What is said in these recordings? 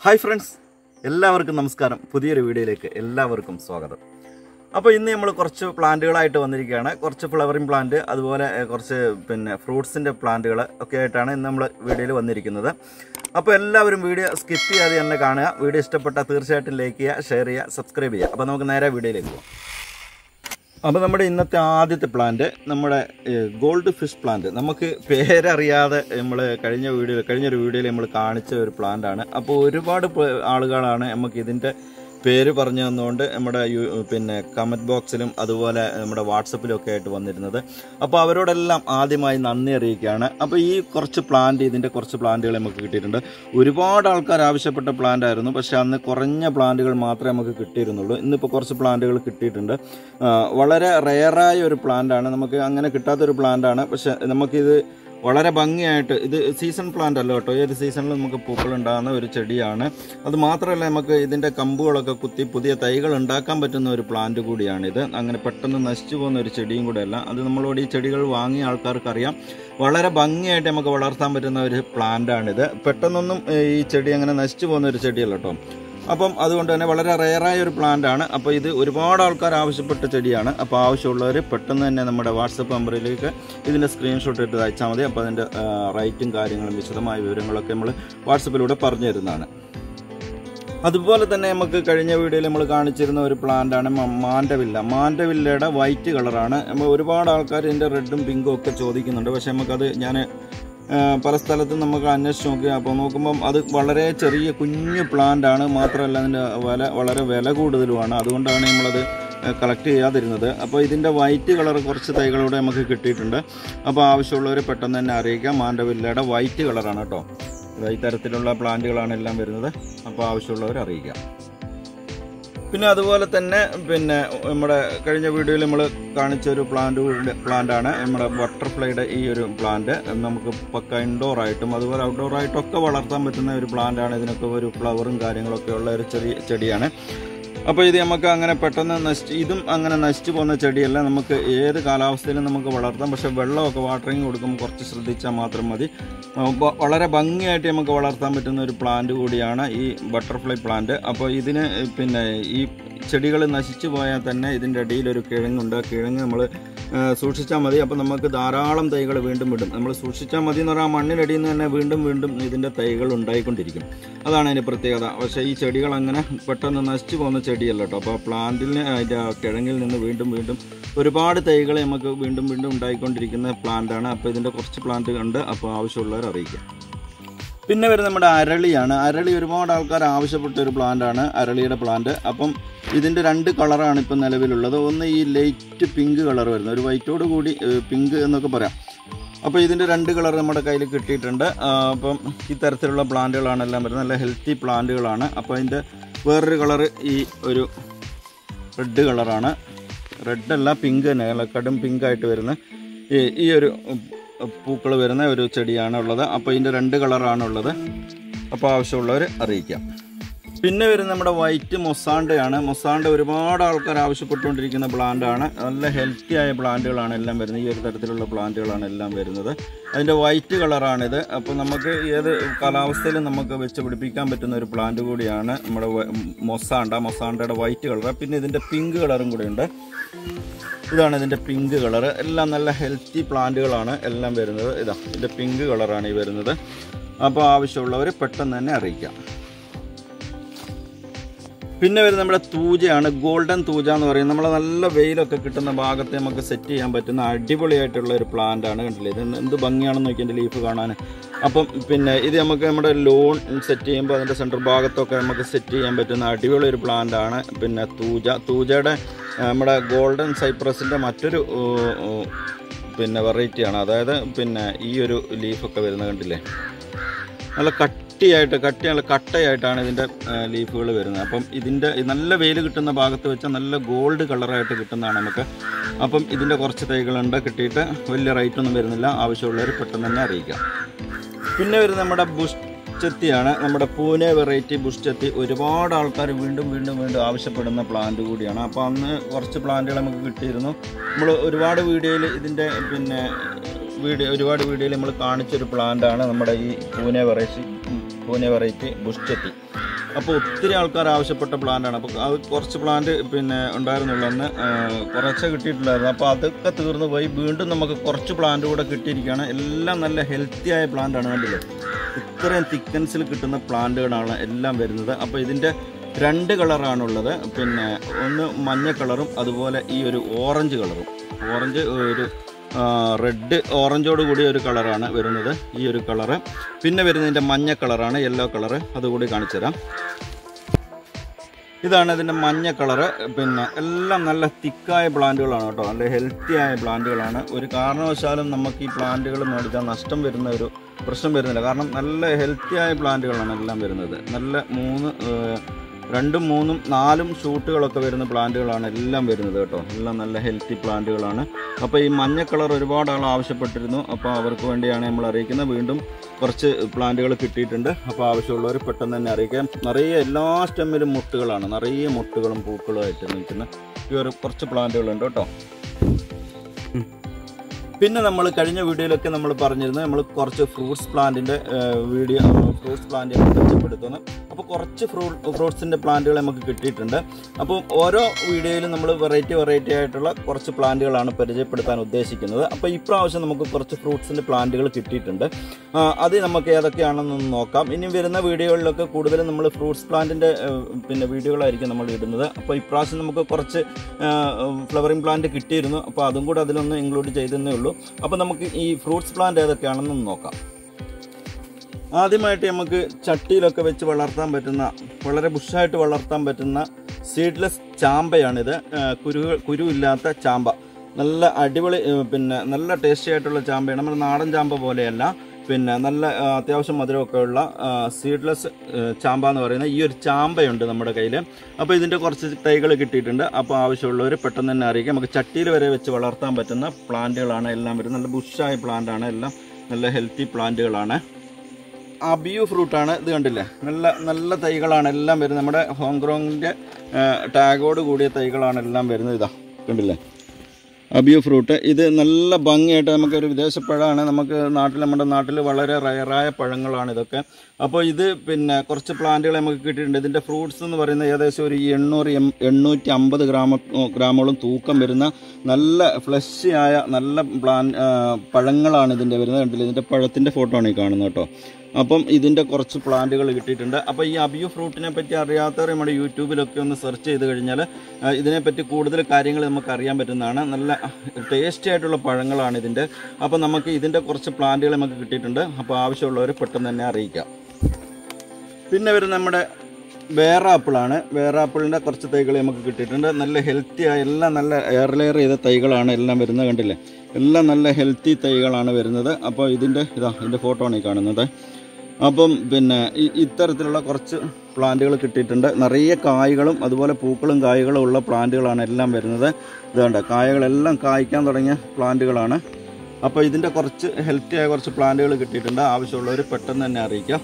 hi friends എല്ലാവർക്കും നമസ്കാരം പുതിയൊരു വീഡിയോയിലേക്ക് എല്ലാവർക്കും സ്വാഗതം അപ്പോൾ ഇന്ന് നമ്മൾ കുറച്ച് പ്ലാന്റുകളായിട്ട് വന്നിരിക്കുകയാണ് കുറച്ച് ഫ്ലവറിങ് പ്ലാന്റ് അതുപോലെ ഏഹ്, കുറച്ച് പിന്നെ ഫ്രൂട്ട്സിൻ്റെ പ്ലാന്റുകൾ ഒക്കെ ആയിട്ടാണ് ഇന്ന് നമ്മൾ വീഡിയോയിൽ വന്നിരിക്കുന്നത് അപ്പോൾ എല്ലാവരും വീഡിയോ സ്കിപ്പ് ചെയ്യാതെ തന്നെ കാണുക വീഡിയോ ഇഷ്ടപ്പെട്ടാൽ തീർച്ചയായിട്ടും ലൈക്ക് ചെയ്യുക ഷെയർ ചെയ്യുക സബ്സ്ക്രൈബ് ചെയ്യുക അപ്പോൾ നമുക്ക് നേരെ വീഡിയോയിലേക്ക് പോകാം അപ്പോൾ നമ്മുടെ ഇന്നത്തെ ആദ്യത്തെ പ്ലാന്റ് നമ്മുടെ ഗോൾഡ് ഫിഷ് പ്ലാന്റ് നമുക്ക് പേരറിയാതെ നമ്മൾ കഴിഞ്ഞ വീഡിയോയിൽ കഴിഞ്ഞൊരു വീഡിയോയിൽ നമ്മൾ കാണിച്ച ഒരു പ്ലാന്റ് ആണ് അപ്പോൾ ഒരുപാട് പേ- ആളുകളാണ് നമുക്ക് ഇതിൻ്റെ പേര് പറഞ്ഞു തന്നുകൊണ്ട് നമ്മുടെ യു- പിന്നെ കമൻറ്റ് ബോക്സിലും അതുപോലെ നമ്മുടെ വാട്സപ്പിലും ഒക്കെ ആയിട്ട് വന്നിരുന്നത് അപ്പോൾ അവരോടെല്ലാം ആദ്യമായി നന്ദി അറിയിക്കുകയാണ് അപ്പോൾ ഈ കുറച്ച് പ്ലാന്റ് ഇതിൻ്റെ കുറച്ച് പ്ലാന്റുകൾ നമുക്ക് കിട്ടിയിട്ടുണ്ട് ഒരുപാട് ആൾക്കാർ ആവശ്യപ്പെട്ട പ്ലാന്റ് ആയിരുന്നു പക്ഷേ അന്ന് കുറഞ്ഞ പ്ലാന്റുകൾ മാത്രമേ നമുക്ക് കിട്ടിയിരുന്നുള്ളൂ ഇന്നിപ്പോൾ കുറച്ച് പ്ലാന്റുകൾ കിട്ടിയിട്ടുണ്ട് ആ, വളരെ റെയറായ ഒരു പ്ലാന്റ് ആണ് നമുക്ക് അങ്ങനെ കിട്ടാത്തൊരു പ്ലാന്റ് ആണ് പക്ഷെ നമുക്കിത് വളരെ ഭംഗിയായിട്ട് ഇത് സീസൺ പ്ലാന്റ് അല്ല കേട്ടോ ഏത് സീസണിലും നമുക്ക് പൂക്കൾ ഉണ്ടാകുന്ന ഒരു ചെടിയാണ് അത് മാത്രമല്ല നമുക്ക് ഇതിൻ്റെ കമ്പുകളൊക്കെ കുത്തി പുതിയ തൈകൾ ഉണ്ടാക്കാൻ പറ്റുന്ന ഒരു പ്ലാന്റ് കൂടിയാണിത് അങ്ങനെ പെട്ടെന്ന് നശിച്ചു പോകുന്ന ഒരു ചെടിയും കൂടെ അല്ല അത് നമ്മളോട് ഈ ചെടികൾ വാങ്ങിയ ആൾക്കാർക്ക് അറിയാം വളരെ ഭംഗിയായിട്ട് നമുക്ക് വളർത്താൻ പറ്റുന്ന ഒരു പ്ലാന്റാണിത് പെട്ടെന്നൊന്നും ഏ, ഈ ചെടി അങ്ങനെ നശിച്ചു പോകുന്ന ഒരു ചെടിയല്ല കേട്ടോ അപ്പം അതുകൊണ്ട് തന്നെ വളരെ റെയറായ ഒരു പ്ലാന്റ് ആണ് അപ്പോൾ ഇത് ഒരുപാട് ആൾക്കാർ ആവശ്യപ്പെട്ട ചെടിയാണ് അപ്പോൾ ആവശ്യമുള്ളവർ പെട്ടെന്ന് തന്നെ നമ്മുടെ വാട്സപ്പ് നമ്പറിലേക്ക് ഇതിൻ്റെ സ്ക്രീൻഷോട്ട് എടുത്ത് അയച്ചാൽ മതി അപ്പോൾ അതിൻ്റെ റൈറ്റും കാര്യങ്ങളും വിശദമായ വിവരങ്ങളൊക്കെ നമ്മൾ വാട്സപ്പിലൂടെ പറഞ്ഞു തരുന്നതാണ് അതുപോലെ തന്നെ നമുക്ക് കഴിഞ്ഞ വീഡിയോയിൽ നമ്മൾ കാണിച്ചിരുന്ന ഒരു പ്ലാന്റ് ആണ് മ- മാൻഡവില്ല മാൻഡവില്ലയുടെ വൈറ്റ് കളറാണ് നമ്മൾ ഒരുപാട് ആൾക്കാർ ഇതിൻ്റെ റെഡും പിങ്കും ഒക്കെ ചോദിക്കുന്നുണ്ട് പക്ഷെ നമുക്കത് ഞാൻ പല സ്ഥലത്തും നമുക്ക് അന്വേഷിച്ച് നോക്കി അപ്പോൾ നോക്കുമ്പം അത് വളരെ ചെറിയ കുഞ്ഞു പ്ലാന്റ് ആണ് മാത്രമല്ല അതിൻ്റെ വില വളരെ വില കൂടുതലുമാണ് അതുകൊണ്ടാണ് നമ്മളത് കളക്ട് ചെയ്യാതിരുന്നത് അപ്പോൾ ഇതിൻ്റെ വൈറ്റ് കളർ കുറച്ച് തൈകളൂടെ നമുക്ക് കിട്ടിയിട്ടുണ്ട് അപ്പോൾ ആവശ്യമുള്ളവർ പെട്ടെന്ന് തന്നെ അറിയിക്കാം മാൻഡവില്ലയുടെ വൈറ്റ് കളറാണ് കേട്ടോ ഇത് ഈ തരത്തിലുള്ള പ്ലാന്റുകളാണ് എല്ലാം വരുന്നത് അപ്പോൾ ആവശ്യമുള്ളവർ അറിയിക്കാം പിന്നെ അതുപോലെ തന്നെ പിന്നെ നമ്മുടെ കഴിഞ്ഞ വീഡിയോയിൽ നമ്മൾ കാണിച്ച ഒരു പ്ലാന്റ് പ്ലാന്റ് ആണ് നമ്മുടെ ബട്ടർഫ്ലൈയുടെ ഈ ഒരു പ്ലാന്റ് നമുക്ക് പക്ക ഇൻഡോർ ആയിട്ടും അതുപോലെ ഔട്ട്ഡോർ ആയിട്ടും ഒക്കെ വളർത്താൻ പറ്റുന്ന ഒരു പ്ലാന്റ് ആണ് ഇതിനൊക്കെ ഒരു ഫ്ലവറും കാര്യങ്ങളൊക്കെ ഉള്ള ഒരു ചെറിയ ചെടിയാണ് അപ്പോൾ ഇത് നമുക്ക് അങ്ങനെ പെട്ടെന്ന് നശിച്ച് ഇതും അങ്ങനെ നശിച്ചു പോകുന്ന ചെടിയല്ല നമുക്ക് ഏത് കാലാവസ്ഥയിലും നമുക്ക് വളർത്താം പക്ഷെ വെള്ളമൊക്കെ വാട്ടറിങ് കൊടുക്കുമ്പോൾ കുറച്ച് ശ്രദ്ധിച്ചാൽ മാത്രം മതി ആ, വ- വളരെ ഭംഗിയായിട്ട് നമുക്ക് വളർത്താൻ പറ്റുന്ന ഒരു പ്ലാന്റ് കൂടിയാണ് ഈ ബട്ടർഫ്ലൈ പ്ലാന്റ് അപ്പോൾ ഇതിന് പിന്നെ ഈ ചെടികൾ നശിച്ചു പോയാൽ തന്നെ ഇതിൻ്റെ അടിയിൽ ഒരു കിഴങ്ങുണ്ട് ആ കിഴങ്ങ് നമ്മൾ സൂക്ഷിച്ചാൽ മതി അപ്പോൾ നമുക്ക് ധാരാളം തൈകൾ വീണ്ടും വിടും നമ്മൾ സൂക്ഷിച്ചാൽ മതി എന്ന് പറഞ്ഞാൽ ആ മണ്ണിനടിയിൽ നിന്ന് തന്നെ വീണ്ടും വീണ്ടും ഇതിൻ്റെ തൈകൾ ഉണ്ടായിക്കൊണ്ടിരിക്കും അതാണ് അതിൻ്റെ പ്രത്യേകത പക്ഷേ ഈ ചെടികൾ അങ്ങനെ പെട്ടെന്ന് നശിച്ചു പോകുന്ന ചെടിയല്ല കേട്ടോ അപ്പോൾ പ്ലാന്റിന് അതിൻ്റെ ആ കിഴങ്ങിൽ നിന്ന് വീണ്ടും വീണ്ടും ഒരുപാട് തൈകൾ നമുക്ക് വീണ്ടും വീണ്ടും ഉണ്ടായിക്കൊണ്ടിരിക്കുന്ന പ്ലാന്റാണ് അപ്പോൾ ഇതിൻ്റെ കുറച്ച് പ്ലാന്റ് ഉണ്ട് അപ്പോൾ ആവശ്യമുള്ളവർ അറിയിക്കാം പിന്നെ വരുന്നത് നമ്മുടെ അരളിയാണ് അരളി ഒരുപാട് ആൾക്കാർ ആവശ്യപ്പെട്ട ഒരു പ്ലാന്റ് ആണ് അരളിയുടെ പ്ലാന്റ് അപ്പം ഇതിൻ്റെ രണ്ട് കളറാണ് ഇപ്പം നിലവിലുള്ളത് ഒന്ന് ഈ ലൈറ്റ് പിങ്ക് കളർ വരുന്നത് ഒരു വൈറ്റോട് കൂടി പിങ്ക് എന്നൊക്കെ പറയാം അപ്പോൾ ഇതിൻ്റെ രണ്ട് കളർ നമ്മുടെ കയ്യിൽ കിട്ടിയിട്ടുണ്ട് ആ, അപ്പം ഈ തരത്തിലുള്ള പ്ലാന്റുകളാണ് എല്ലാം വരുന്നത് നല്ല ഹെൽത്തി പ്ലാന്റുകളാണ് അപ്പോൾ അതിൻ്റെ വേറൊരു കളർ ഈ ഒരു റെഡ് കളറാണ് റെഡ് അല്ല പിങ്ക് തന്നെ നല്ല കടും പിങ്ക് ആയിട്ട് വരുന്ന ഈ ഈ ഒരു പൂക്കൾ വരുന്ന ഒരു ചെടിയാണ് ഉള്ളത് അപ്പോൾ ഇതിൻ്റെ രണ്ട് കളറാണ് ഉള്ളത് അപ്പോൾ ആവശ്യമുള്ളവർ അറിയിക്കാം പിന്നെ വരുന്ന നമ്മുടെ വൈറ്റ് മൊസാണ്ടയാണ് മൊസാണ്ട ഒരുപാട് ആൾക്കാർ ആവശ്യപ്പെട്ടുകൊണ്ടിരിക്കുന്ന പ്ലാന്റ് ആണ് നല്ല ഹെൽത്തി ആയ പ്ലാന്റുകളാണ് എല്ലാം വരുന്നത് ഈ ഒരു തരത്തിലുള്ള പ്ലാന്റുകളാണ് എല്ലാം വരുന്നത് അതിൻ്റെ വൈറ്റ് കളറാണിത് അപ്പോൾ നമുക്ക് ഏത് കാലാവസ്ഥയിലും നമുക്ക് വെച്ച് പിടിപ്പിക്കാൻ പറ്റുന്ന ഒരു പ്ലാന്റ് കൂടിയാണ് നമ്മുടെ വ- മൊസാണ്ട മൊസാണ്ടയുടെ വൈറ്റ് കളർ പിന്നെ ഇതിൻ്റെ പിങ്ക് കളറും കൂടെ ഉണ്ട് ഇതാണ് ഇതിൻ്റെ പിങ്ക് കളർ എല്ലാം നല്ല ഹെൽത്തി പ്ലാന്റുകളാണ് എല്ലാം വരുന്നത് ഇതാ ഇതിൻ്റെ പിങ്ക് കളറാണ് ഈ വരുന്നത് അപ്പോൾ ആവശ്യമുള്ളവർ പെട്ടെന്ന് തന്നെ അറിയിക്കാം പിന്നെ വരുന്നത് നമ്മുടെ തൂജയാണ് ഗോൾഡൻ തൂജ എന്ന് പറയും നമ്മൾ നല്ല വെയിലൊക്കെ കിട്ടുന്ന ഭാഗത്ത് നമുക്ക് സെറ്റ് ചെയ്യാൻ പറ്റുന്ന അടിപൊളിയായിട്ടുള്ള ഒരു പ്ലാന്റ് ആണ് കണ്ടില്ലേ ഇത് എന്ത് ഭംഗിയാണെന്ന് നോക്കി എൻ്റെ ലീഫ് കാണാൻ അപ്പം പിന്നെ ഇത് നമുക്ക് നമ്മുടെ ലോൺ സെറ്റ് ചെയ്യുമ്പോൾ അതിൻ്റെ സെൻറ്റർ ഭാഗത്തൊക്കെ നമുക്ക് സെറ്റ് ചെയ്യാൻ പറ്റുന്ന അടിപൊളി ഒരു പ്ലാന്റ് ആണ് പിന്നെ തൂജ തൂജയുടെ ആ, നമ്മുടെ ഗോൾഡൻ സൈപ്രസിൻ്റെ മറ്റൊരു ഊ, ഊ, പിന്നെ വെറൈറ്റിയാണ് അതായത് പിന്നെ ഈ ഒരു ലീഫൊക്കെ വരുന്നത് കണ്ടില്ലേ നല്ല കട്ടിയായിട്ട് കട്ടി നല്ല കട്ടയായിട്ടാണ് ഇതിൻ്റെ ലീഫുകൾ വരുന്നത് അപ്പം ഇതിൻ്റെ നല്ല വെയിൽ കിട്ടുന്ന ഭാഗത്ത് വെച്ചാൽ നല്ല ഗോൾഡ് കളറായിട്ട് കിട്ടുന്നതാണ് നമുക്ക് അപ്പം ഇതിൻ്റെ കുറച്ച് തൈകളുണ്ട് കിട്ടിയിട്ട് വലിയ റേറ്റ് ഒന്നും വരുന്നില്ല ആവശ്യമുള്ളവർ പെട്ടെന്ന് തന്നെ അറിയിക്കാം പിന്നെ വരുന്നത് നമ്മുടെ ബുഷ് ചെത്തിയാണ് നമ്മുടെ പൂനെ വെറൈറ്റി ബുഷ് ചെത്തി ഒരുപാട് ആൾക്കാർ വീണ്ടും വീണ്ടും വീണ്ടും ആവശ്യപ്പെടുന്ന പ്ലാന്റ് കൂടിയാണ് അപ്പോൾ അന്ന് കുറച്ച് പ്ലാന്റുകൾ നമുക്ക് കിട്ടിയിരുന്നു നമ്മൾ ഒരുപാട് വീഡിയോയിൽ ഇതിൻ്റെ പിന്നെ വീഡിയോ ഒരുപാട് വീഡിയോയിൽ നമ്മൾ കാണിച്ചൊരു പ്ലാന്റ് ആണ് നമ്മുടെ ഈ Pune variety Pune variety bush ചെത്തി അപ്പോൾ ഒത്തിരി ആൾക്കാർ ആവശ്യപ്പെട്ട പ്ലാന്റാണ് അപ്പോൾ അത് കുറച്ച് പ്ലാന്റ് പിന്നെ ഉണ്ടായിരുന്നുള്ളൂ അന്ന് ആ, കുറച്ചേ കിട്ടിയിട്ടില്ലായിരുന്നു അപ്പോൾ അതൊക്കെ തീർന്നു പോയി വീണ്ടും നമുക്ക് കുറച്ച് പ്ലാന്റ് കൂടെ കിട്ടിയിരിക്കുകയാണ് എല്ലാം നല്ല ഹെൽത്തി ആയ പ്ലാന്റാണ് കണ്ടില്ലേ ഇത്രയും തിക്കൻസിൽ കിട്ടുന്ന പ്ലാന്റുകളാണ് എല്ലാം വരുന്നത് അപ്പോൾ ഇതിൻ്റെ രണ്ട് കളറാണുള്ളത് പിന്നെ ഒന്ന് മഞ്ഞ കളറും അതുപോലെ ഈ ഒരു ഓറഞ്ച് കളറും ഓറഞ്ച് ഒരു റെഡ് ഓറഞ്ചോട് കൂടിയ ഒരു കളറാണ് വരുന്നത് ഈ ഒരു കളറ് പിന്നെ വരുന്നതിൻ്റെ മഞ്ഞ കളറാണ് യെല്ലോ കളറ് അതുകൂടി കാണിച്ചു തരാം ഇതാണ് ഇതിൻ്റെ മഞ്ഞ കളറ് പിന്നെ എല്ലാം നല്ല തിക്കായ പ്ലാന്റുകളാണ് കേട്ടോ നല്ല ഹെൽത്തി ആയ പ്ലാന്റുകളാണ് ഒരു കാരണവശാലും നമുക്ക് ഈ പ്ലാന്റുകൾ മേടിച്ചാൽ നഷ്ടം വരുന്ന ഒരു പ്രശ്നം വരുന്നില്ല കാരണം നല്ല ഹെൽത്തി ആയ പ്ലാന്റുകളാണ് എല്ലാം വരുന്നത് നല്ല മൂന്ന് ഏഹ്, രണ്ടും മൂന്നും നാലും ഷൂട്ടുകളൊക്കെ വരുന്ന പ്ലാന്റുകളാണ് എല്ലാം വരുന്നത് കേട്ടോ എല്ലാം നല്ല ഹെൽത്തി പ്ലാന്റുകളാണ് അപ്പോൾ ഈ മഞ്ഞ കളർ ഒരുപാട് ആൾ ആവശ്യപ്പെട്ടിരുന്നു അപ്പോൾ അവർക്ക് വേണ്ടിയാണ് നമ്മൾ അറിയിക്കുന്നത് വീണ്ടും കുറച്ച് പ്ലാന്റുകൾ കിട്ടിയിട്ടുണ്ട് അപ്പോൾ ആവശ്യമുള്ളവർ പെട്ടെന്ന് തന്നെ അറിയിക്കാം നിറയെ എല്ലാ സ്റ്റെമ്മിലും മുട്ടുകളാണ് നിറയെ മുട്ടുകളും പൂക്കളും ആയിട്ട് നിൽക്കുന്ന ഈ ഒരു കുറച്ച് പ്ലാന്റുകളുണ്ട് കേട്ടോ പിന്നെ നമ്മൾ കഴിഞ്ഞ വീഡിയോയിലൊക്കെ നമ്മൾ പറഞ്ഞിരുന്നു നമ്മൾ കുറച്ച് ഫ്രൂട്ട്സ് പ്ലാന്റിൻ്റെ വീഡിയോ ഫ്രൂട്ട്സ് പ്ലാന്റ് മെച്ചപ്പെടുത്തുന്നു അപ്പോൾ കുറച്ച് ഫ്രൂ ഫ്രൂട്ട്സിൻ്റെ പ്ലാന്റുകൾ നമുക്ക് കിട്ടിയിട്ടുണ്ട് അപ്പോൾ ഓരോ വീഡിയോയിലും നമ്മൾ വെറൈറ്റി വെറൈറ്റി ആയിട്ടുള്ള കുറച്ച് പ്ലാന്റുകളാണ് പരിചയപ്പെടുത്താൻ ഉദ്ദേശിക്കുന്നത് അപ്പോൾ ഇപ്രാവശ്യം നമുക്ക് കുറച്ച് ഫ്രൂട്ട്സിൻ്റെ പ്ലാന്റുകൾ കിട്ടിയിട്ടുണ്ട് ആ, അത് നമുക്ക് ഏതൊക്കെയാണെന്നൊന്ന് നോക്കാം ഇനി വരുന്ന വീഡിയോകളിലൊക്കെ കൂടുതലും നമ്മൾ ഫ്രൂട്ട്സ് പ്ലാന്റിൻ്റെ പിന്നെ വീഡിയോകളായിരിക്കും നമ്മൾ ഇടുന്നത് അപ്പോൾ ഇപ്രാവശ്യം നമുക്ക് കുറച്ച് ഫ്ലവറിംഗ് പ്ലാന്റ് കിട്ടിയിരുന്നു അപ്പോൾ അതും കൂടെ അതിലൊന്ന് ഇൻക്ലൂഡ് ചെയ്തെന്നേ ഉള്ളൂ അപ്പോൾ നമുക്ക് ഈ ഫ്രൂട്ട്സ് പ്ലാന്റ് ഏതൊക്കെയാണെന്ന് നോക്കാം ആദ്യമായിട്ട് നമുക്ക് ചട്ടിയിലൊക്കെ വെച്ച് വളർത്താൻ പറ്റുന്ന വളരെ ബുഷായിട്ട് വളർത്താൻ പറ്റുന്ന സീഡ്ലെസ് ചാമ്പയാണിത് ആ, കുരു കുരുവില്ലാത്ത ചാമ്പ നല്ല അടിപൊളി ഏ, പിന്നെ നല്ല ടേസ്റ്റി ആയിട്ടുള്ള ചാമ്പയാണ് നമ്മുടെ നാടൻ ചാമ്പ പോലെയല്ല പിന്നെ നല്ല ആ, അത്യാവശ്യം മധുരമൊക്കെ ഉള്ള സീഡ്ലെസ് ചാമ്പ എന്ന് പറയുന്ന ഈ ഒരു ചാമ്പയുണ്ട് നമ്മുടെ കയ്യിൽ അപ്പോൾ ഇതിൻ്റെ കുറച്ച് തൈകൾ കിട്ടിയിട്ടുണ്ട് അപ്പോൾ ആവശ്യമുള്ളവർ പെട്ടെന്ന് തന്നെ അറിയിക്കാം നമുക്ക് ചട്ടിയിൽ വരെ വെച്ച് വളർത്താൻ പറ്റുന്ന പ്ലാന്റുകളാണ് എല്ലാം വരുന്നത് നല്ല ബുഷായ പ്ലാന്റാണ് എല്ലാം നല്ല ഹെൽത്തി പ്ലാന്റുകളാണ് അബിയു ഫ്രൂട്ടാണ് ഇത് കണ്ടില്ലേ നല്ല നല്ല തൈകളാണ് എല്ലാം വരുന്നത് നമ്മുടെ ഹോങ്കോങ്ങിൻ്റെ ടാഗോട് കൂടിയ തൈകളാണ് എല്ലാം വരുന്നത് ഇതാ കണ്ടില്ലേ അബിയു ഫ്രൂട്ട് ഇത് നല്ല ഭംഗിയായിട്ട് നമുക്കൊരു വിദേശ പഴമാണ് നമുക്ക് നാട്ടിൽ നമ്മുടെ നാട്ടിൽ വളരെ റയറായ പഴങ്ങളാണ് ഇതൊക്കെ അപ്പോൾ ഇത് പിന്നെ കുറച്ച് പ്ലാന്റുകൾ നമുക്ക് കിട്ടിയിട്ടുണ്ട് ഇതിൻ്റെ ഫ്രൂട്ട്സ് എന്ന് പറയുന്നത് ഏകദേശം ഒരു എണ്ണൂറ് എം എണ്ണൂറ്റി അമ്പത് ഗ്രാമ ഗ്രാമോളം തൂക്കം വരുന്ന നല്ല ഫ്ലഷി ആയ നല്ല പ്ലാൻ ആ, പഴങ്ങളാണ് ഇതിൻ്റെ വരുന്നത് കണ്ടില്ല ഇതിൻ്റെ പഴത്തിൻ്റെ ഫോട്ടോ ആണ് ഈ കാണുന്നത് കേട്ടോ അപ്പം ഇതിൻ്റെ കുറച്ച് പ്ലാന്റുകൾ കിട്ടിയിട്ടുണ്ട് അപ്പോൾ ഈ അബിയു ഫ്രൂട്ടിനെ പറ്റി അറിയാത്തവർ നമ്മുടെ യൂട്യൂബിലൊക്കെ ഒന്ന് സെർച്ച് ചെയ്ത് കഴിഞ്ഞാൽ ആ, ഇതിനെപ്പറ്റി കൂടുതൽ കാര്യങ്ങൾ നമുക്ക് അറിയാൻ പറ്റുന്നതാണ് നല്ല ടേസ്റ്റി ആയിട്ടുള്ള പഴങ്ങളാണ് ഇതിൻ്റെ അപ്പോൾ നമുക്ക് ഇതിൻ്റെ കുറച്ച് പ്ലാന്റുകൾ നമുക്ക് കിട്ടിയിട്ടുണ്ട് അപ്പോൾ ആവശ്യമുള്ളവർ പെട്ടെന്ന് തന്നെ അറിയിക്കാം പിന്നെ വരുന്ന നമ്മുടെ വേറാപ്പിളാണ് വേറാപ്പിളിൻ്റെ കുറച്ച് തൈകൾ നമുക്ക് കിട്ടിയിട്ടുണ്ട് നല്ല ഹെൽത്തി ആയ എല്ലാം നല്ല എയർ ലെയർ ചെയ്ത തൈകളാണ് എല്ലാം വരുന്നത് കണ്ടില്ലേ എല്ലാം നല്ല ഹെൽത്തി തൈകളാണ് വരുന്നത് അപ്പോൾ ഇതിൻ്റെ ഇതാ ഇതിൻ്റെ ഫോട്ടോ ആണ് ഈ കാണുന്നത് അപ്പം പിന്നെ ഈ ഇത്തരത്തിലുള്ള കുറച്ച് പ്ലാന്റുകൾ കിട്ടിയിട്ടുണ്ട് നിറയെ കായ്കളും അതുപോലെ പൂക്കളും കായ്കളും ഉള്ള പ്ലാന്റുകളാണ് എല്ലാം വരുന്നത് ഇതുകൊണ്ട് കായകളെല്ലാം കായ്ക്കാൻ തുടങ്ങിയ പ്ലാന്റുകളാണ് അപ്പോൾ ഇതിൻ്റെ കുറച്ച് ഹെൽത്തി ആയ കുറച്ച് പ്ലാന്റുകൾ കിട്ടിയിട്ടുണ്ട് ആവശ്യമുള്ളവർ പെട്ടെന്ന് തന്നെ അറിയിക്കാം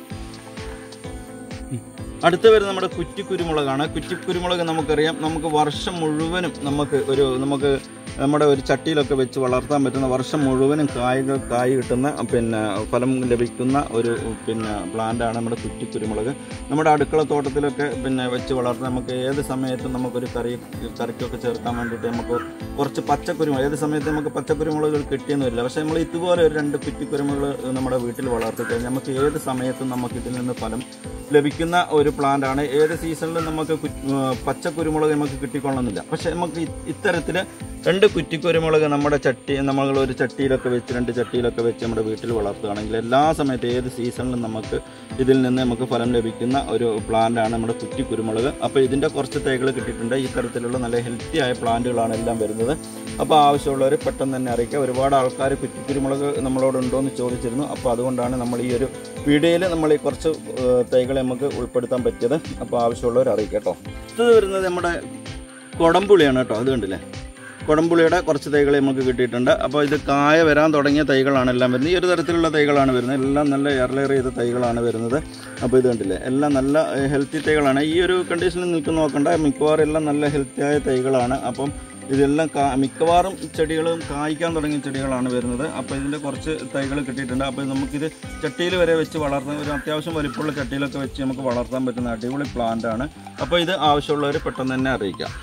അടുത്ത വരുന്നത് നമ്മുടെ കുറ്റിക്കുരുമുളകാണ് കുറ്റിക്കുരുമുളക് നമുക്കറിയാം നമുക്ക് വർഷം മുഴുവനും നമുക്ക് ഒരു നമുക്ക് നമ്മുടെ ഒരു ചട്ടിയിലൊക്കെ വെച്ച് വളർത്താൻ പറ്റുന്ന വർഷം മുഴുവനും കായ്കൾ കായ് കിട്ടുന്ന പിന്നെ ഫലം ലഭിക്കുന്ന ഒരു പിന്നെ പ്ലാന്റാണ് നമ്മുടെ കുറ്റിക്കുരുമുളക് നമ്മുടെ അടുക്കള തോട്ടത്തിലൊക്കെ പിന്നെ വെച്ച് വളർത്താൻ നമുക്ക് ഏത് സമയത്തും നമുക്കൊരു കറി കറിക്കൊക്കെ ചേർക്കാൻ വേണ്ടിയിട്ട് നമുക്ക് കുറച്ച് പച്ചക്കുരുമുളക് ഏത് സമയത്ത് നമുക്ക് പച്ചക്കുരുമുളകുകൾ കിട്ടിയെന്ന് വരില്ല പക്ഷേ നമ്മൾ ഇതുപോലെ ഒരു രണ്ട് കുറ്റിക്കുരുമുളക് നമ്മുടെ വീട്ടിൽ വളർത്തി കഴിഞ്ഞാൽ നമുക്ക് ഏത് സമയത്തും നമുക്ക് ഇതിൽ നിന്ന് ഫലം ലഭിക്കുന്ന ഒരു പ്ലാന്റ് ആണ് ഏത് സീസണിലും നമുക്ക് കു- ആ, പച്ച കുരുമുളക് നമുക്ക് കിട്ടിക്കൊള്ളുന്നില്ല പക്ഷെ നമുക്ക് ഇ- ഇത്തരത്തിൽ രണ്ട് കുറ്റിക്കുരുമുളക് നമ്മുടെ ചട്ടി നമ്മൾ ഒരു ചട്ടിയിലൊക്കെ വെച്ച് രണ്ട് ചട്ടിയിലൊക്കെ വെച്ച് നമ്മുടെ വീട്ടിൽ വളർത്തുകയാണെങ്കിൽ എല്ലാ സമയത്തും ഏത് സീസണിലും നമുക്ക് ഇതിൽ നിന്ന് നമുക്ക് ഫലം ലഭിക്കുന്ന ഒരു പ്ലാന്റ് ആണ് നമ്മുടെ കുറ്റിക്കുരുമുളക് അപ്പോൾ ഇതിൻ്റെ കുറച്ച് തൈകൾ കിട്ടിയിട്ടുണ്ട് ഈ തരത്തിലുള്ള നല്ല ഹെൽത്തി ആയ പ്ലാന്റുകളാണ് എല്ലാം വരുന്നത് അപ്പോൾ ആവശ്യമുള്ളവർ പെട്ടെന്ന് തന്നെ അറിയിക്കുക ഒരുപാട് ആൾക്കാർ കുറ്റിക്കുരുമുളക് നമ്മളോടുണ്ടോ എന്ന് ചോദിച്ചിരുന്നു അപ്പോൾ അതുകൊണ്ടാണ് നമ്മൾ ഈ ഒരു വീഡിയോയിൽ നമ്മൾ ഈ കുറച്ച് ഏഹ്, തൈകളെ നമുക്ക് ഉൾപ്പെടുത്താൻ പറ്റിയത് അപ്പോൾ ആവശ്യമുള്ളവർ അറിയിക്കുക കേട്ടോ അടുത്തത് വരുന്നത് നമ്മുടെ കൊടംപുളിയാണ് കേട്ടോ അത് കണ്ടില്ലേ കൊടംപുളിയുടെ കുറച്ച് തൈകൾ നമുക്ക് കിട്ടിയിട്ടുണ്ട് അപ്പോൾ ഇത് കായ വരാൻ തുടങ്ങിയ തൈകളാണ് എല്ലാം വരുന്നത് ഈ ഒരു തരത്തിലുള്ള തൈകളാണ് വരുന്നത് എല്ലാം നല്ല എയർലെയർ ചെയ്ത തൈകളാണ് വരുന്നത് അപ്പോൾ ഇത് കണ്ടില്ലേ എല്ലാം നല്ല ഹെൽത്തി തൈകളാണ് ഈ ഒരു കണ്ടീഷനിൽ നിൽക്കുന്ന നോക്കണ്ട മിക്കവാറും എല്ലാം നല്ല ഹെൽത്തി ആയ തൈകളാണ് അപ്പം ഇതെല്ലാം കാ മിക്കവാറും ചെടികളും കായ്ക്കാൻ തുടങ്ങിയ ചെടികളാണ് വരുന്നത് അപ്പോൾ ഇതിൻ്റെ കുറച്ച് തൈകൾ കിട്ടിയിട്ടുണ്ട് അപ്പോൾ നമുക്കിത് ചട്ടിയിൽ വരെ വെച്ച് വളർത്താൻ ഒരു അത്യാവശ്യം വലിപ്പമുള്ള ചട്ടിയിലൊക്കെ വെച്ച് നമുക്ക് വളർത്താൻ പറ്റുന്ന അടിപൊളി പ്ലാന്റ് ആണ് അപ്പോൾ ഇത് ആവശ്യമുള്ളവർ പെട്ടെന്ന് തന്നെ അറിയിക്കാം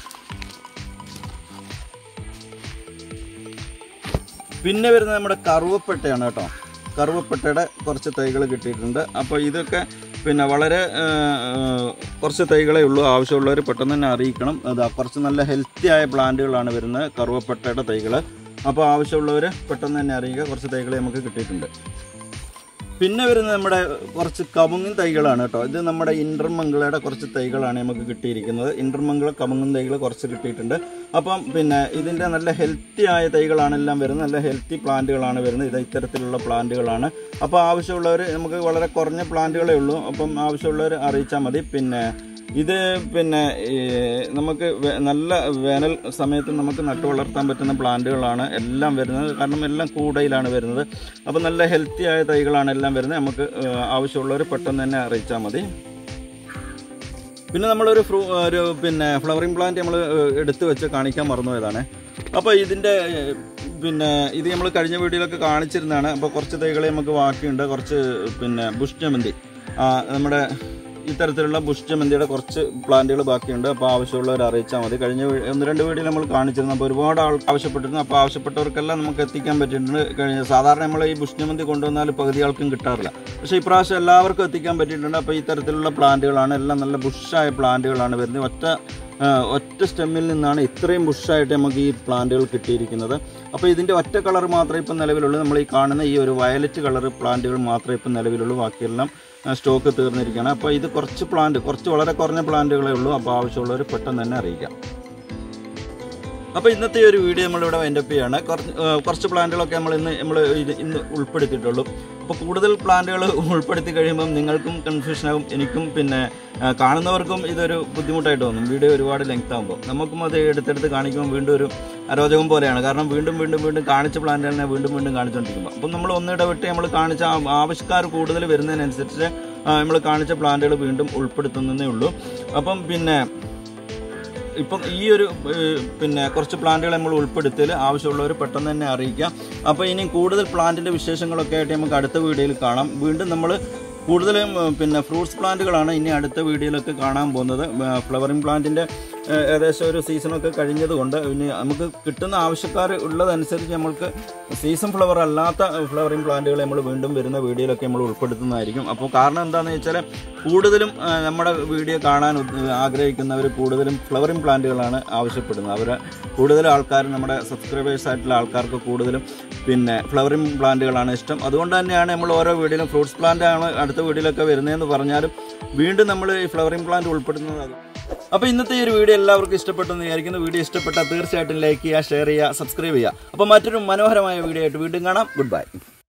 പിന്നെ വരുന്നത് നമ്മുടെ കറുവപ്പെട്ടയാണ് കേട്ടോ കറുവപ്പെട്ടയുടെ കുറച്ച് തൈകൾ കിട്ടിയിട്ടുണ്ട് അപ്പോൾ ഇതൊക്കെ പിന്നെ വളരെ ആ, ആ, കുറച്ച് തൈകളേ ഉള്ളൂ ആവശ്യമുള്ളവർ പെട്ടെന്ന് തന്നെ അറിയിക്കണം അതാ കുറച്ച് നല്ല ഹെൽത്തി ആയ പ്ലാന്റുകളാണ് വരുന്നത് കറുവപ്പെട്ടയുടെ തൈകൾ അപ്പോൾ ആവശ്യമുള്ളവർ പെട്ടെന്ന് തന്നെ അറിയിക്കുക കുറച്ച് തൈകൾ നമുക്ക് കിട്ടിയിട്ടുണ്ട് പിന്നെ വരുന്നത് നമ്മുടെ കുറച്ച് കമുങ്ങിൻ തൈകളാണ് കേട്ടോ ഇത് നമ്മുടെ ഇന്റർമംഗളയുടെ കുറച്ച് തൈകളാണ് നമുക്ക് കിട്ടിയിരിക്കുന്നത് ഇന്റർമംഗള കമുങ്ങും തൈകൾ കുറച്ച് കിട്ടിയിട്ടുണ്ട് അപ്പം പിന്നെ ഇതിൻ്റെ നല്ല ഹെൽത്തി ആയ തൈകളാണ് എല്ലാം വരുന്നത് നല്ല ഹെൽത്തി പ്ലാന്റുകളാണ് വരുന്നത് ഇത് ഇത്തരത്തിലുള്ള പ്ലാന്റുകളാണ് അപ്പോൾ ആവശ്യമുള്ളവർ നമുക്ക് വളരെ കുറഞ്ഞ പ്ലാന്റുകളേ ഉള്ളൂ അപ്പം ആവശ്യമുള്ളവർ അറിയിച്ചാൽ മതി പിന്നെ ഇത് പിന്നെ ഈ നമുക്ക് വേ- നല്ല വേനൽ സമയത്ത് നമുക്ക് നട്ടു വളർത്താൻ പറ്റുന്ന പ്ലാന്റുകളാണ് എല്ലാം വരുന്നത് കാരണം എല്ലാം കൂടയിലാണ് വരുന്നത് അപ്പോൾ നല്ല ഹെൽത്തി ആയ തൈകളാണ് എല്ലാം വരുന്നത് നമുക്ക് ഏഹ്, ആവശ്യമുള്ളവർ പെട്ടെന്ന് തന്നെ അറിയിച്ചാൽ മതി പിന്നെ നമ്മളൊരു ഫ്രൂ ഒരു പിന്നെ ഫ്ലവറിംഗ് പ്ലാന്റ് നമ്മൾ എടുത്തു വെച്ച് കാണിക്കാൻ മറന്നുപോയതാണ് അപ്പോൾ ഇതിൻ്റെ ഏഹ്, പിന്നെ ഇത് നമ്മൾ കഴിഞ്ഞ വീഡിയോയിലൊക്കെ കാണിച്ചിരുന്നതാണ് അപ്പോൾ കുറച്ച് തൈകൾ നമുക്ക് ബാക്കിയുണ്ട് കുറച്ച് പിന്നെ ബുഷ് ജമന്തി ആ, നമ്മുടെ ഇത്തരത്തിലുള്ള ബുഷ് ജമന്തിയുടെ കുറച്ച് പ്ലാന്റുകൾ ബാക്കിയുണ്ട് അപ്പോൾ ആവശ്യമുള്ളവർ അറിയിച്ചാൽ മതി കഴിഞ്ഞ വീ- ഒന്ന് രണ്ട് വീഡിയോ നമ്മൾ കാണിച്ചിരുന്നു അപ്പോൾ ഒരുപാട് ആൾ ആവശ്യപ്പെട്ടിരുന്നു അപ്പോൾ ആവശ്യപ്പെട്ടവർക്കെല്ലാം നമുക്ക് എത്തിക്കാൻ പറ്റിയിട്ടുണ്ട് കഴിഞ്ഞ സാധാരണ നമ്മൾ ഈ ബുഷ് ജമന്തി കൊണ്ടുവന്നാൽ പകുതി ആൾക്കും കിട്ടാറില്ല പക്ഷേ ഇപ്രാവശ്യം എല്ലാവർക്കും എത്തിക്കാൻ പറ്റിയിട്ടുണ്ട് അപ്പോൾ ഇത്തരത്തിലുള്ള പ്ലാന്റുകളാണ് എല്ലാം നല്ല ബുഷായ പ്ലാന്റുകളാണ് വരുന്നത് ഒറ്റ ആ, ഒറ്റ സ്റ്റെമ്മിൽ നിന്നാണ് ഇത്രയും ബുഷായിട്ട് നമുക്ക് ഈ പ്ലാന്റുകൾ കിട്ടിയിരിക്കുന്നത് അപ്പോൾ ഇതിൻ്റെ ഒറ്റ കളർ മാത്രമേ ഇപ്പം നിലവിലുള്ളൂ നമ്മൾ ഈ കാണുന്ന ഈ ഒരു വയലറ്റ് കളർ പ്ലാന്റുകൾ മാത്രമേ ഇപ്പം നിലവിലുള്ളൂ ബാക്കിയെല്ലാം ആ, സ്റ്റോക്ക് തീർന്നിരിക്കുകയാണ് അപ്പോൾ ഇത് കുറച്ച് പ്ലാന്റ് കുറച്ച് വളരെ കുറഞ്ഞ പ്ലാന്റുകളേ ഉള്ളൂ അപ്പോൾ ആവശ്യമുള്ളവർ പെട്ടെന്ന് തന്നെ അറിയിക്കാം അപ്പോൾ ഇന്നത്തെ ഒരു വീഡിയോ നമ്മളിവിടെ വൈൻഡപ്പ് ചെയ്യാണ് കുറച്ച് ആ, കുറച്ച് പ്ലാന്റുകളൊക്കെ നമ്മൾ ഇന്ന് നമ്മൾ ഇത് ഇന്ന് ഉൾപ്പെടുത്തിയിട്ടുള്ളൂ അപ്പോൾ കൂടുതൽ പ്ലാന്റുകൾ ഉൾപ്പെടുത്തി കഴിയുമ്പം നിങ്ങൾക്കും കൺഫ്യൂഷൻ ആകും എനിക്കും പിന്നെ ആ, കാണുന്നവർക്കും ഇതൊരു ബുദ്ധിമുട്ടായിട്ട് തോന്നും വീഡിയോ ഒരുപാട് ലെങ്ത് ആകുമ്പോൾ നമുക്കും അത് എടുത്തെടുത്ത് കാണിക്കുമ്പോൾ വീണ്ടും ഒരു അരോചകം പോലെയാണ് കാരണം വീണ്ടും വീണ്ടും വീണ്ടും കാണിച്ച പ്ലാന്റുകളിനെ വീണ്ടും വീണ്ടും കാണിച്ചുകൊണ്ടിരിക്കുമ്പോൾ അപ്പം നമ്മൾ ഒന്നിടവിട്ട് നമ്മൾ കാണിച്ച ആ ആവശ്യക്കാർ കൂടുതൽ വരുന്നതിനനുസരിച്ച് നമ്മൾ കാണിച്ച പ്ലാന്റുകൾ വീണ്ടും ഉൾപ്പെടുത്തുന്നതേ ഉള്ളൂ അപ്പം പിന്നെ ഇപ്പം ഈ ഒരു ഏഹ്, പിന്നെ കുറച്ച് പ്ലാന്റുകൾ നമ്മൾ ഉൾപ്പെടുത്തിയാൽ ആവശ്യമുള്ളവർ പെട്ടെന്ന് തന്നെ അറിയിക്കാം അപ്പോൾ ഇനി കൂടുതൽ പ്ലാന്റിൻ്റെ വിശേഷങ്ങളൊക്കെ ആയിട്ട് നമുക്ക് അടുത്ത വീഡിയോയിൽ കാണാം വീണ്ടും നമ്മൾ കൂടുതലും ഏഹ്, പിന്നെ ഫ്രൂട്ട്സ് പ്ലാന്റുകളാണ് ഇനി അടുത്ത വീഡിയോയിലൊക്കെ കാണാൻ പോകുന്നത് ഫ്ലവറിംഗ് പ്ലാന്റിൻ്റെ ഏഹ്, ഏകദേശം ഒരു സീസണൊക്കെ കഴിഞ്ഞതുകൊണ്ട് ഇനി നമുക്ക് കിട്ടുന്ന ആവശ്യക്കാർ ഉള്ളതനുസരിച്ച് നമ്മൾക്ക് സീസൺ ഫ്ലവർ അല്ലാത്ത ഫ്ലവറിംഗ് പ്ലാന്റുകൾ നമ്മൾ വീണ്ടും വരുന്ന വീഡിയോയിലൊക്കെ നമ്മൾ ഉൾപ്പെടുത്തുന്നതായിരിക്കും അപ്പോൾ കാരണം എന്താണെന്ന് വെച്ചാൽ കൂടുതലും ആ, നമ്മുടെ വീഡിയോ കാണാൻ ഉദ്ദ- ആഗ്രഹിക്കുന്നവർ കൂടുതലും ഫ്ലവറിംഗ് പ്ലാന്റുകളാണ് ആവശ്യപ്പെടുന്നത് അവർ കൂടുതൽ ആൾക്കാർ നമ്മുടെ സബ്സ്ക്രൈബേഴ്സ് ആയിട്ടുള്ള ആൾക്കാർക്ക് കൂടുതലും പിന്നെ ഫ്ലവറിംഗ് പ്ലാന്റുകളാണ് ഇഷ്ടം അതുകൊണ്ട് തന്നെയാണ് നമ്മൾ ഓരോ വീഡിയോയിലും ഫ്രൂട്ട്സ് പ്ലാന്റ് ആണ് അടുത്ത വീഡിയോയിലൊക്കെ വരുന്നതെന്ന് പറഞ്ഞാലും വീണ്ടും നമ്മൾ ഈ ഫ്ലവറിംഗ് പ്ലാന്റ് ഉൾപ്പെടുന്നത് അത് അപ്പോൾ ഇന്നത്തെ ഈ ഒരു വീഡിയോ എല്ലാവർക്കും ഇഷ്ടപ്പെട്ടെന്ന് വിചാരിക്കുന്നു വീഡിയോ ഇഷ്ടപ്പെട്ടാൽ തീർച്ചയായിട്ടും ലൈക്ക് ചെയ്യുക ഷെയർ ചെയ്യുക സബ്സ്ക്രൈബ് ചെയ്യുക അപ്പോൾ മറ്റൊരു മനോഹരമായ വീഡിയോ ആയിട്ട് വീണ്ടും കാണാം ഗുഡ് ബൈ